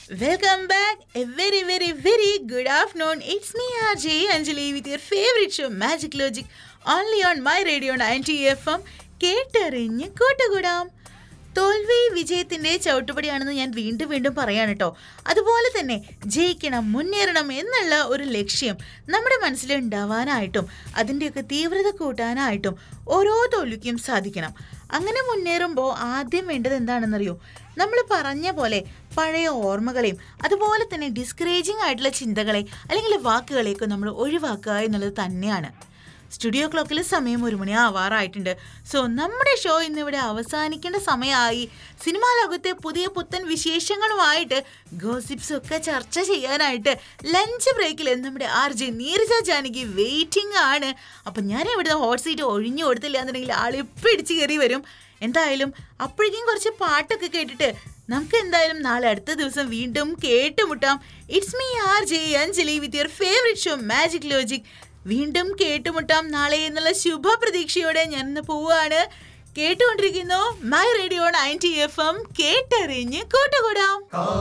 Welcome back. A very, very, very good afternoon. It's me, RJ Anjali, with your favorite show, Magic Logic, only on my radio 90 FM. കേട്ടറിഞ്ഞ് കൂട്ടുകൂടാം തോൽവി വിജയത്തിന്റെ ചവിട്ടുപടിയാണെന്ന് ഞാൻ വീണ്ടും വീണ്ടും പറയാണ് കേട്ടോ അതുപോലെ തന്നെ ജയിക്കണം മുന്നേറണം എന്നുള്ള ഒരു ലക്ഷ്യം നമ്മുടെ മനസ്സിൽ ഉണ്ടാവാനായിട്ടും അതിൻ്റെയൊക്കെ തീവ്രത കൂട്ടാനായിട്ടും ഓരോ തോൽവിക്കും സാധിക്കണം അങ്ങനെ മുന്നേറുമ്പോൾ ആദ്യം വേണ്ടത് എന്താണെന്നറിയോ നമ്മൾ പറഞ്ഞ പോലെ പഴയ ഓർമ്മകളെയും അതുപോലെ തന്നെ ഡിസ്കറേജിങ് ആയിട്ടുള്ള ചിന്തകളെ അല്ലെങ്കിൽ വാക്കുകളെയൊക്കെ നമ്മൾ ഒഴിവാക്കുക എന്നുള്ളത് തന്നെയാണ് സ്റ്റുഡിയോ ക്ലോക്കിൽ സമയം ഒരു മണി ആവാറായിട്ടുണ്ട് സോ നമ്മുടെ ഷോ ഇന്നിവിടെ അവസാനിക്കേണ്ട സമയമായി സിനിമാ ലോകത്തെ പുതിയ പുത്തൻ വിശേഷങ്ങളുമായിട്ട് ഗോസിപ്സ് ഒക്കെ ചർച്ച ചെയ്യാനായിട്ട് ലഞ്ച് ബ്രേക്കിൽ നമ്മുടെ R J Neeraja Janaki waiting ആണ് അപ്പം ഞാൻ ഇവിടുത്തെ ഹോട്ട് സീറ്റ് ഒഴിഞ്ഞു കൊടുത്തില്ല എന്നുണ്ടെങ്കിൽ ആൾ ഇപ്പം ഇടിച്ച് കയറി വരും എന്തായാലും അപ്പോഴേക്കും കുറച്ച് പാട്ടൊക്കെ കേട്ടിട്ട് നമുക്ക് എന്തായാലും നാളെ അടുത്ത ദിവസം വീണ്ടും കേട്ടുമുട്ടാം it's me R J Anjali with your favourite show magic logic വീണ്ടും കേട്ടുമുട്ടാം നാളെ എന്നുള്ള ശുഭ പ്രതീക്ഷയോടെ ഞാൻ ഇന്ന് പോവാണ് കേട്ടുകൊണ്ടിരിക്കുന്നു my radio ninety F M കേട്ടറിഞ്ഞ് കൂട്ടുകൂടാം